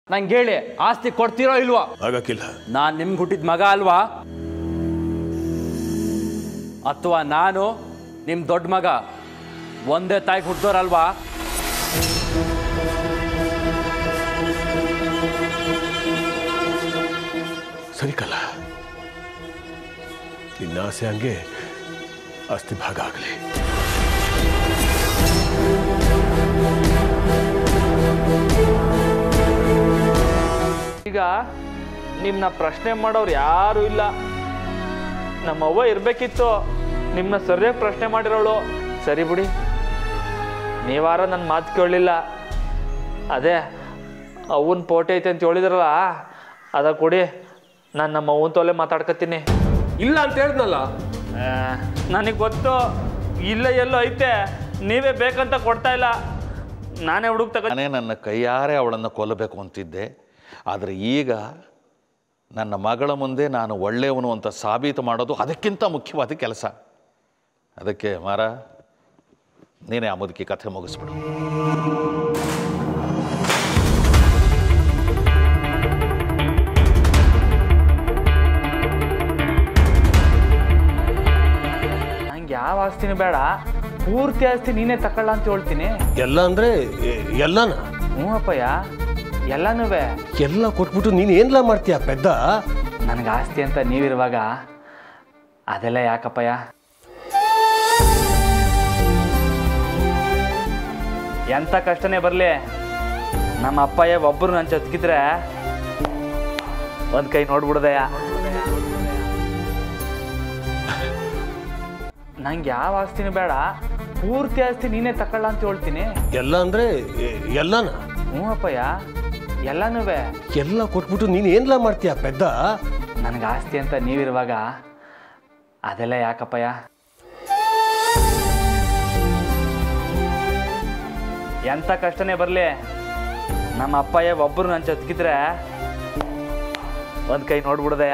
ನಂಗೆ ಹೇಳಿ ಆಸ್ತಿ ಕೊಡ್ತೀರೋ ಇಲ್ವಾ ಆಗಕ್ಕಿಲ್ಲ ನಾನು ನಿಮ್ಗೆ ಹುಟ್ಟಿದ ಮಗ ಅಲ್ವಾ ಅಥವಾ ನಾನು ನಿಮ್ಮ ದೊಡ್ಡ ಮಗ ಒಂದೇ ತಾಯಿಗೆ ಹುಟ್ಟಿದೋರಲ್ವಾ ಸರಿ ಕಲ್ಲ ನಿನ್ನ ಆಸೆ ಹಂಗೆ ಆಸ್ತಿ ಭಾಗ ಆಗಲಿ ಈಗ ನಿಮ್ಮನ್ನ ಪ್ರಶ್ನೆ ಮಾಡೋರು ಯಾರೂ ಇಲ್ಲ ನಮ್ಮವ್ವ ಇರಬೇಕಿತ್ತು ನಿಮ್ಮನ್ನ ಸರಿಯಾಗಿ ಪ್ರಶ್ನೆ ಮಾಡಿರೋಳು ಸರಿ ಬಿಡಿ ನೀವಾರ ನನ್ನ ಮಾತು ಕೇಳಲಿಲ್ಲ ಅದೇ ಅವನ ಪೋಟೆ ಐತೆ ಅಂತ ಹೇಳಿದ್ರಲ್ಲ ಅದ ಕೊಡಿ ನಾನು ನಮ್ಮ ಅವ್ವನ ತೊಲೆ ಮಾತಾಡ್ಕತ್ತೀನಿ ಇಲ್ಲ ಅಂತ ಹೇಳಿದ್ನಲ್ಲ ನನಗೆ ಗೊತ್ತು ಇಲ್ಲೇ ಎಲ್ಲೋ ಐತೆ ನೀವೇ ಬೇಕಂತ ಕೊಡ್ತಾ ಇಲ್ಲ ನಾನೇ ಹುಡುಕ್ ತಗ ನಾನೇ ನನ್ನ ಕೈಯಾರೆ ಅವಳನ್ನು ಕೊಲ್ಲಬೇಕು ಅಂತಿದ್ದೆ ಆದರೆ ಈಗ ನನ್ನ ಮಗಳ ಮುಂದೆ ನಾನು ಒಳ್ಳೆಯವನು ಅಂತ ಸಾಬೀತು ಮಾಡೋದು ಅದಕ್ಕಿಂತ ಮುಖ್ಯವಾದ ಕೆಲಸ ಅದಕ್ಕೆ ಮಾರ ನೀನೇ ಆ ಮುದುಕಿ ಕಥೆ ಮುಗಿಸ್ಬಿಡು ನಂಗೆ ಯಾವ ಆಸ್ತಿನೂ ಬೇಡ ಪೂರ್ತಿ ಆಸ್ತಿ ನೀನೇ ತಕೊಳ್ಳ ಅಂತ ಹೇಳ್ತೀನಿ ಎಲ್ಲ ಅಂದ್ರೆ ಎ- ಎಲ್ಲನ ಹ್ಞೂ ಅಪ್ಪಯ್ಯ ಎಲ್ಲನೂ ಎಲ್ಲ ಕೊಟ್ಬಿಟ್ಟು ನೀನು ಏನ್ಲ ಮಾಡ್ತೀಯ ಪೆದ್ದ ನನಗೆ ಆಸ್ತಿ ಅಂತ ನೀವಿರುವಾಗ ಅದೆಲ್ಲ ಯಾಕಪ್ಪಯ್ಯ ಎಂಥ ಕಷ್ಟನೇ ಬರಲಿ ನಮ್ಮ ಅಪ್ಪಯ್ಯ ಒಬ್ಬರು ನನ್ನ ಜೊತೆಗಿದ್ರೆ ಒಂದು ಕೈ ನೋಡ್ಬಿಡ್ದಯ್ಯ ನಂಗೆ ಯಾವ ಆಸ್ತಿನೂ ಬೇಡ ಪೂರ್ತಿ ಆಸ್ತಿ ನೀನೇ ತಕೊಳ್ಳ ಅಂತ ಹೇಳ್ತೀನಿ ಎಲ್ಲ ಅಂದ್ರೆ ಎ- ಎಲ್ಲನ ಹ್ಞೂ ಅಪ್ಪಯ್ಯ ಎಲ್ಲನೂ ಎಲ್ಲ ಕೊಟ್ಬಿಟ್ಟು ನೀನು ಏನ್ಲ ಮಾಡ್ತೀಯ ಪೆದ್ದ ನನಗೆ ಆಸ್ತಿ ಅಂತ ನೀವಿರುವಾಗ ಅದೆಲ್ಲ ಯಾಕಪ್ಪಯ್ಯ ಎಂಥ ಕಷ್ಟನೇ ಬರಲಿ ನಮ್ಮ ಅಪ್ಪಯ್ಯ ಒಬ್ಬರು ನನ್ನ ಜೊತೆಗಿದ್ರೆ ಒಂದು ಕೈ ನೋಡ್ಬಿಡ್ದಯ್ಯ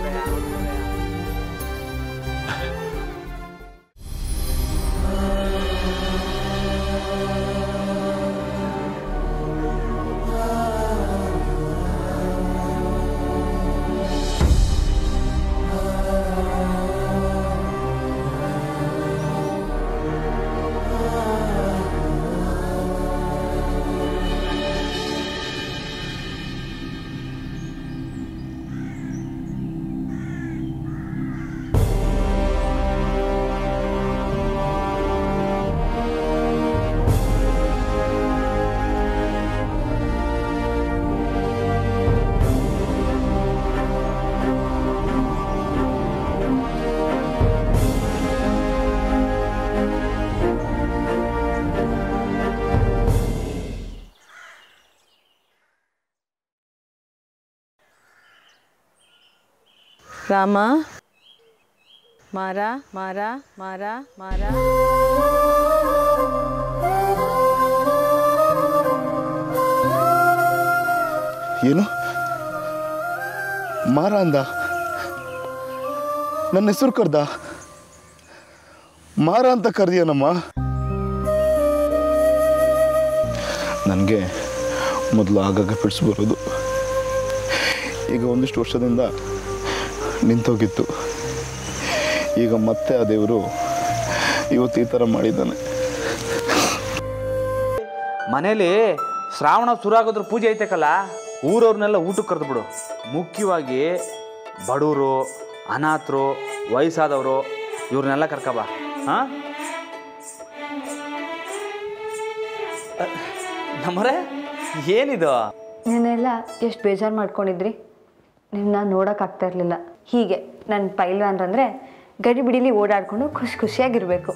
ರಾಮ ಮಾರ ಮಾರ ಮಾರ ಮಾರ ಏನು ಮಾರ ಅಂದ ನನ್ನ ಹೆಸರು ಕರ್ದ ಮಾರ ಅಂತ ಕರ್ದಿಯನಮ್ಮ ನನಗೆ ಮೊದಲು ಆಗಾಗ ಫಿಟ್ಸ್ ಬರೋದು ಈಗ ಒಂದಿಷ್ಟು ವರ್ಷದಿಂದ ನಿಂತೋಗಿತ್ತು ಈಗ ಮತ್ತೆ ಆ ದೇವರು ಇವತ್ತು ಈ ಥರ ಮಾಡಿದ್ದಾನೆ ಮನೇಲಿ ಶ್ರಾವಣ ಶುರುವಾಗೋದ್ರ ಪೂಜೆ ಐತಕ್ಕಲ್ಲ ಊರವ್ರನ್ನೆಲ್ಲ ಊಟಕ್ಕೆ ಕರೆದು ಬಿಡು ಮುಖ್ಯವಾಗಿ ಬಡವರು ಅನಾಥರು ವಯಸ್ಸಾದವರು ಇವ್ರನ್ನೆಲ್ಲ ಕರ್ಕಬ ಹಾಂ ನಮ್ಮರೆ ಏನಿದು ನೀನೆಲ್ಲ ಎಷ್ಟು ಬೇಜಾರು ಮಾಡ್ಕೊಂಡಿದ್ರಿ ನಿಮ್ಮನ್ನ ನೋಡೋಕ್ಕಾಗ್ತಾ ಇರಲಿಲ್ಲ ಹೀಗೆ ನನ್ನ ಪೈಲ್ವಾನ್ ಅಂದರೆ ಗಡಿ ಬಿಡಿಲಿ ಓಡಾಡಿಕೊಂಡು ಖುಷಿ ಖುಷಿಯಾಗಿರಬೇಕು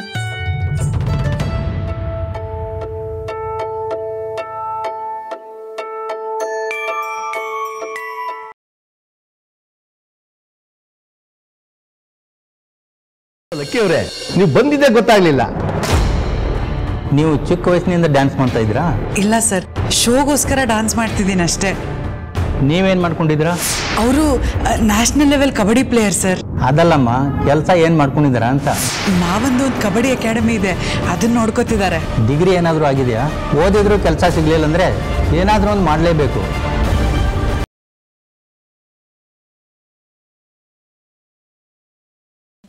ಲಕ್ಕಿ ಅವರೇ ನೀವು ಬಂದಿದ್ದೇ ಗೊತ್ತಾಗ್ಲಿಲ್ಲ ನೀವು ಚಿಕ್ಕ ವಯಸ್ಸಿನಿಂದ ಡ್ಯಾನ್ಸ್ ಮಾಡ್ತಾ ಇದ್ರಾ ಇಲ್ಲ ಸರ್ ಶೋಗೋಸ್ಕರ ಡಾನ್ಸ್ ಮಾಡ್ತಿದ್ದೀನಿ ಅಷ್ಟೇ ನೀವೇನು ಮಾಡ್ಕೊಂಡಿದ್ದೀರಾ ಅವರು national level kabaddi player sir ಅದಲ್ಲಮ್ಮ ಕೆಲಸ ಏನು ಮಾಡ್ಕೊಂಡಿದ್ದೀರಾ ಅಂತ ನಾವೊಂದು ಒಂದು ಕಬಡ್ಡಿ ಅಕಾಡೆಮಿ ಇದೆ ಅದನ್ನ ನೋಡ್ಕೋತಿದ್ದಾರೆ ಡಿಗ್ರಿ ಏನಾದರೂ ಆಗಿದೆಯಾ ಓದಿದ್ರು ಕೆಲಸ ಸಿಗಲಿಲ್ಲ ಅಂದರೆ ಏನಾದರೂ ಒಂದು ಮಾಡಲೇಬೇಕು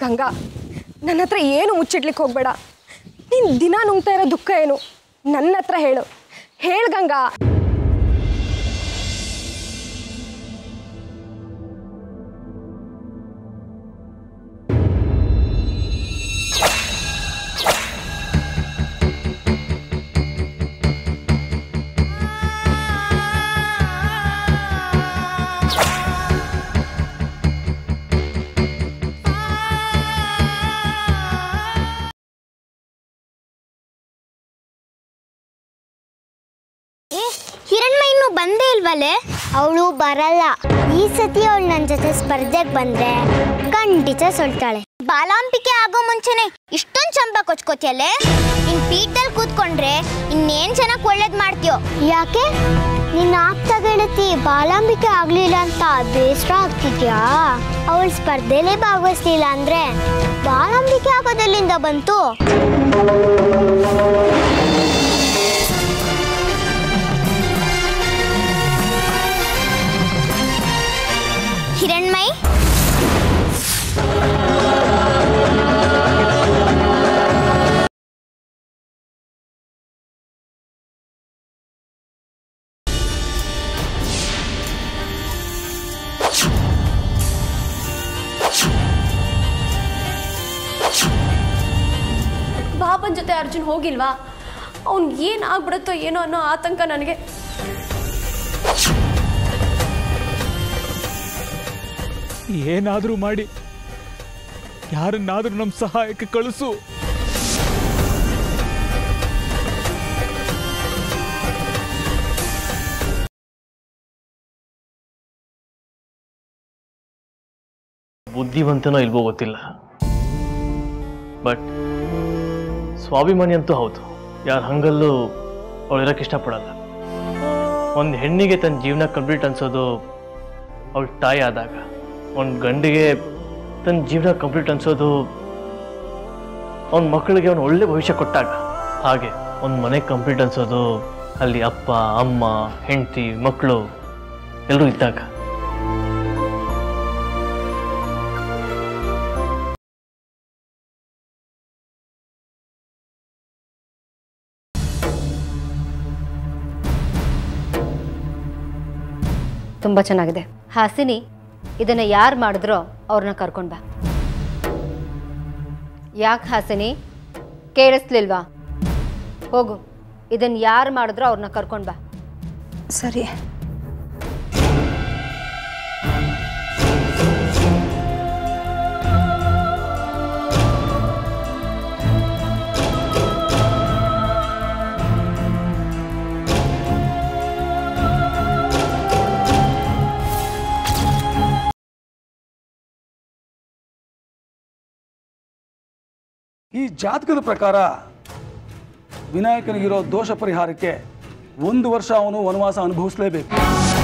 ಗಂಗಾ ನನ್ನ ಹತ್ರ ಏನು ಮುಚ್ಚಿಡ್ಲಿಕ್ಕೆ ಹೋಗ್ಬೇಡ ನೀನು ದಿನ ನುಂಗ್ತಾ ಇರೋ ದುಃಖ ಏನು ನನ್ನ ಹತ್ರ ಹೇಳು ಹೇಳು ಗಂಗಾ ಹಿರಣ್ಮ ಇನ್ನು ಬಂದೇ ಇಲ್ವಲ್ಲೇ ಅವಳು ಬರಲ್ಲ ಈ ಸತಿ ಅವಳು ನನ್ನ ಜೊತೆ ಸ್ಪರ್ಧೆಗೆ ಬಂದ್ರೆ ಖಂಡಿತ ಸೊಲ್ತಾಳೆ ಬಾಲಾಂಬಿಕೆ ಆಗೋ ಮುಂಚೆನೆ ಇಷ್ಟೊಂದು ಚಂಪ ಕೊಚ್ಕೋತಿಯಲ್ಲೇ ನಿನ್ ಪೀಠದಲ್ಲಿ ಕೂತ್ಕೊಂಡ್ರೆ ಇನ್ನೇನ್ ಚೆನ್ನಾಗಿ ಒಳ್ಳೇದ್ ಮಾಡ್ತೀಯೋ ಯಾಕೆ ನಿನ್ನ ಆಪ್ತ ಗೆಳತಿ ಬಾಲಾಂಬಿಕೆ ಆಗ್ಲಿಲ್ಲ ಅಂತ ಬೇಸರ ಆಗ್ತಿದ್ಯಾ ಅವಳು ಸ್ಪರ್ಧೆಲೇ ಭಾಗವಹಿಸ್ಲಿಲ್ಲ ಅಂದ್ರೆ ಬಾಲಾಂಬಿಕೆ ಆಗೋದೆಲ್ಲಿಂದ ಬಂತು ಹಿರಣ್ಮೈ ಬಾಬನ್ ಜೊತೆ ಅರ್ಜುನ್ ಹೋಗಿಲ್ವಾ ಅವ್ನು ಏನು ಆಗ್ಬಿಡುತ್ತೋ ಏನೋ ಅನ್ನೋ ಆತಂಕ ನನಗೆ ಏನಾದರೂ ಮಾಡಿ ಯಾರನ್ನಾದರೂ ನಮ್ಮ ಸಹಾಯಕ್ಕೆ ಕಳಿಸು ಬುದ್ಧಿವಂತನೋ ಇಲ್ವೋ ಗೊತ್ತಿಲ್ಲ ಬಟ್ ಸ್ವಾಭಿಮಾನಿ ಅಂತೂ ಹೌದು ಯಾರ ಹಂಗಲ್ಲೂ ಅವಳು ಇರೋಕ್ಕೆ ಇಷ್ಟಪಡಲ್ಲ ಒಂದು ಹೆಣ್ಣಿಗೆ ತನ್ನ ಜೀವನ ಕಂಪ್ಲೀಟ್ ಅನ್ಸೋದು ಅವಳು ತಾಯಿ ಆದಾಗ ಒಂದು ಗಂಡಿಗೆ ತನ್ನ ಜೀವನ ಕಂಪ್ಲೀಟ್ ಅನ್ಸೋದು ಅವನ ಮಕ್ಕಳಿಗೆ ಅವನು ಒಳ್ಳೆ ಭವಿಷ್ಯ ಕೊಟ್ಟಾಗ ಹಾಗೆ ಒಂದು ಮನೆ ಕಂಪ್ಲೀಟ್ ಅನ್ಸೋದು ಅಲ್ಲಿ ಅಪ್ಪ ಅಮ್ಮ ಹೆಂಡತಿ ಮಕ್ಕಳು ಎಲ್ಲರೂ ಇದ್ದಾಗ ತುಂಬ ಚೆನ್ನಾಗಿದೆ ಹಾಸಿನಿ ಇದನ್ನು ಯಾರು ಮಾಡಿದ್ರೋ ಅವ್ರನ್ನ ಕರ್ಕೊಂಡು ಬಾ ಯಾಕೆ ಹಾಸಿನಿ ಕೇಳಿಸ್ಲಿಲ್ವಾ ಹೋಗು ಇದನ್ನು ಯಾರು ಮಾಡಿದ್ರೋ ಅವ್ರನ್ನ ಕರ್ಕೊಂಡು ಬಾ ಸರಿ ಈ ಜಾತಕದ ಪ್ರಕಾರ ವಿನಾಯಕನಿಗಿರೋ ದೋಷ ಪರಿಹಾರಕ್ಕೆ ಒಂದು ವರ್ಷ ಅವನು ವನವಾಸ ಅನುಭವಿಸಲೇಬೇಕು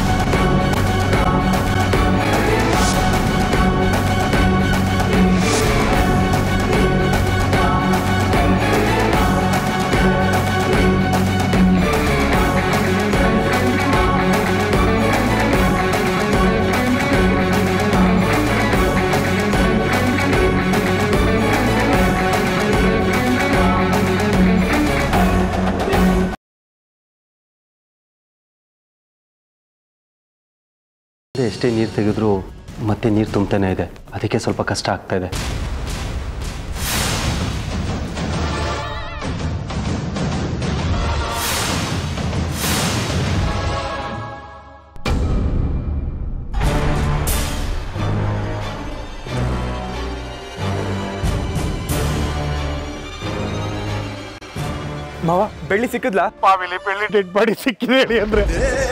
ಎಷ್ಟೇ ನೀರು ತೆಗೆದ್ರೂ ಮತ್ತೆ ನೀರು ತುಂಬ್ತಾನೆ ಇದೆ ಅದಕ್ಕೆ ಸ್ವಲ್ಪ ಕಷ್ಟ ಆಗ್ತಾ ಇದೆ ಮಾವ ಬೆಳ್ಳಿ ಸಿಕ್ಕಿದ್ಲಾ ಮಾವಿಲಿ ಬೆಳ್ಳಿ ಡೆಡ್ ಬಾಡಿ ಸಿಕ್ಕಿದೆ ಹೇಳಿ ಅಂದ್ರೆ